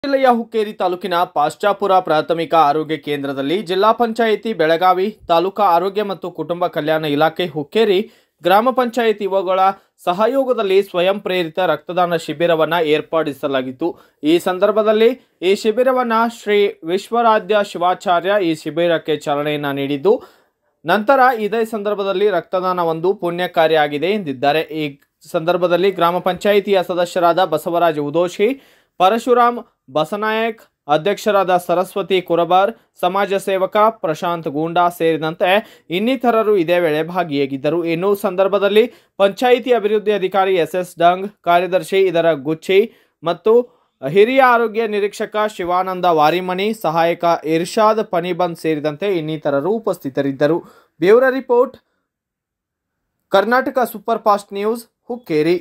ಜಿಲ್ಲೆಯ ಹುಕ್ಕೇರಿ ತಾಲೂಕಿನ ಪಾಶ್ಚಾಪುರ ಪ್ರಾಥಮಿಕ ಆರೋಗ್ಯ ಕೇಂದ್ರದಲ್ಲಿ ಜಿಲ್ಲಾ ಪಂಚಾಯಿತಿ ಬೆಳಗಾವಿ ತಾಲೂಕಾ ಆರೋಗ್ಯ ಮತ್ತು ಕುಟುಂಬ ಕಲ್ಯಾಣ ಇಲಾಖೆ ಹುಕ್ಕೇರಿ ಗ್ರಾಮ ಪಂಚಾಯಿತಿ ಇವುಗಳ ಸಹಯೋಗದಲ್ಲಿ ಸ್ವಯಂ ಪ್ರೇರಿತ ರಕ್ತದಾನ ಶಿಬಿರವನ್ನು ಏರ್ಪಡಿಸಲಾಗಿತ್ತು ಈ ಸಂದರ್ಭದಲ್ಲಿ ಈ ಶಿಬಿರವನ್ನು ಶ್ರೀ ವಿಶ್ವರಾಧ್ಯ ಶಿವಾಚಾರ್ಯ ಈ ಶಿಬಿರಕ್ಕೆ ಚಾಲನೆಯನ್ನು ನೀಡಿದ್ದು ನಂತರ ಇದೇ ಸಂದರ್ಭದಲ್ಲಿ ರಕ್ತದಾನ ಒಂದು ಪುಣ್ಯ ಕಾರ್ಯ ಎಂದಿದ್ದಾರೆ ಈ ಸಂದರ್ಭದಲ್ಲಿ ಗ್ರಾಮ ಪಂಚಾಯಿತಿಯ ಸದಸ್ಯರಾದ ಬಸವರಾಜ ಉದೋಶಿ ಪರಶುರಾಮ್ ಬಸನಾಯಕ್ ಅಧ್ಯಕ್ಷರಾದ ಸರಸ್ವತಿ ಕುರಬಾರ್ ಸಮಾಜ ಸೇವಕ ಪ್ರಶಾಂತ್ ಗೂಂಡಾ ಸೇರಿದಂತೆ ಇನ್ನಿತರರು ಇದೇ ವೇಳೆ ಭಾಗಿಯಾಗಿದ್ದರು ಇನ್ನು ಸಂದರ್ಭದಲ್ಲಿ ಪಂಚಾಯಿತಿ ಅಭಿವೃದ್ಧಿ ಅಧಿಕಾರಿ ಎಸ್ ಎಸ್ ಡಂಗ್ ಕಾರ್ಯದರ್ಶಿ ಇದರ ಗುಚ್ಚಿ ಮತ್ತು ಹಿರಿಯ ಆರೋಗ್ಯ ನಿರೀಕ್ಷಕ ಶಿವಾನಂದ ವಾರಿಮಣಿ ಸಹಾಯಕ ಇರ್ಷಾದ್ ಪನಿಬಂದ್ ಸೇರಿದಂತೆ ಇನ್ನಿತರರು ಉಪಸ್ಥಿತರಿದ್ದರು bureau report Karnataka super fast news Hukkeri